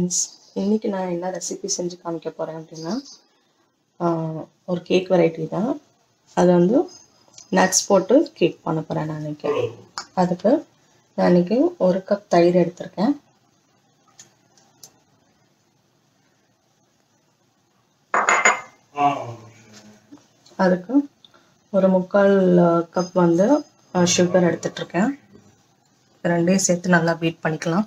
friends இன்றைக்கி நான் என்ன ரெசிபி செஞ்சு காமிக்க போகிறேன் அப்படின்னா ஆஹ், ஒரு கேக் வெரைட்டி தான் அது வந்து நட்ஸ் போட்டு கேக் பண்ண போகிறேன் நான் இன்றைக்கி அதுக்கு நான் இன்றைக்கி ஒரு கப் தயிர் எடுத்திருக்கேன் அதுக்கு ஒரு முக்கால் கப் வந்து சுகர் எடுத்துட்ருக்கேன் ரெண்டையும் சேர்த்து நல்லா பீட் பண்ணிக்கலாம்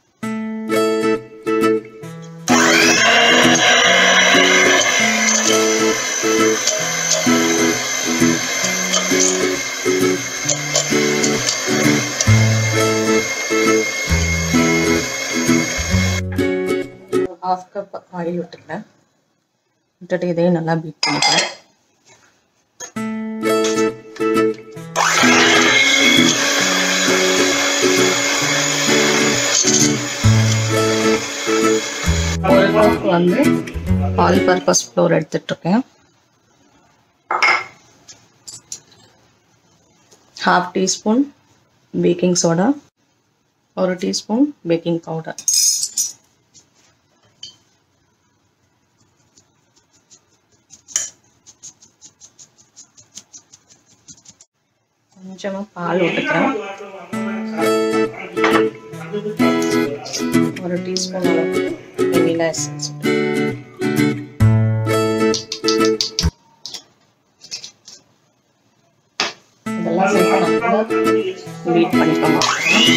ஹாஃப் கப் ஆயில் விட்டுக்கிறேன் விட்டுட்டு இதையும் நல்லா பீட் பண்ணிக்கிறேன் ஒரு கப் வந்து ஆல் பர்பஸ் ஃப்ளோர் எடுத்துட்ருக்கேன் ஹாஃப் டீஸ்பூன் பேக்கிங் சோடா ஒரு டீஸ்பூன் பேக்கிங் பவுடர் கொஞ்சமாக பால் விட்டுக்கிறேன் ஒரு டீஸ்பூன் அளவுக்கு வெனிலா எசன்ஸ் இதெல்லாம் சேர்த்து நல்லா பீட் பண்ணிக்கணும்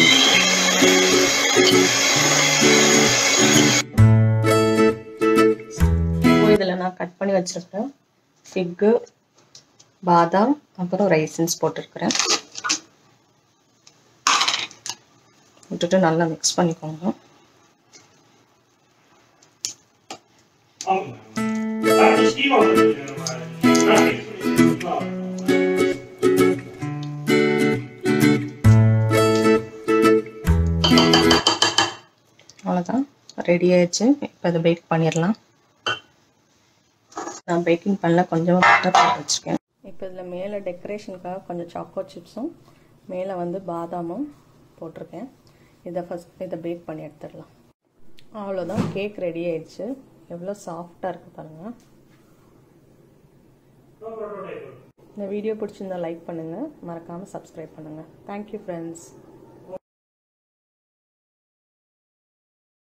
இப்போ இதில் நான் கட் பண்ணி வச்சிருக்கேன் ஃபிக்கு பாதாம் அப்புறம் ரைசின்ஸ் போட்டிருக்கிறேன் விட்டுட்டு நல்லா மிக்ஸ் பண்ணிக்கோங்க அவ்வளோதான் ரெடி ஆயிடுச்சு இப்போ இதை பேக் பண்ணிடலாம் நான் பேக்கிங் பண்ணல கொஞ்சமாக பட்டர் போட்டு வச்சுருக்கேன் இப்போ இதில் மேலே டெக்கரேஷனுக்காக கொஞ்சம் சாக்கோ சிப்ஸும் மேலே வந்து பாதாமும் போட்டிருக்கேன் இதை ஃபஸ்ட் இதை பேக் பண்ணி எடுத்துடலாம் அவ்வளோதான் கேக் ரெடி ஆயிடுச்சு எவ்வளோ சாஃப்டாக இருக்குது பாருங்கள் இந்த வீடியோ பிடிச்சிருந்தா லைக் பண்ணுங்கள் மறக்காமல் சப்ஸ்கிரைப் பண்ணுங்கள் தேங்க்யூ ஃப்ரெண்ட்ஸ்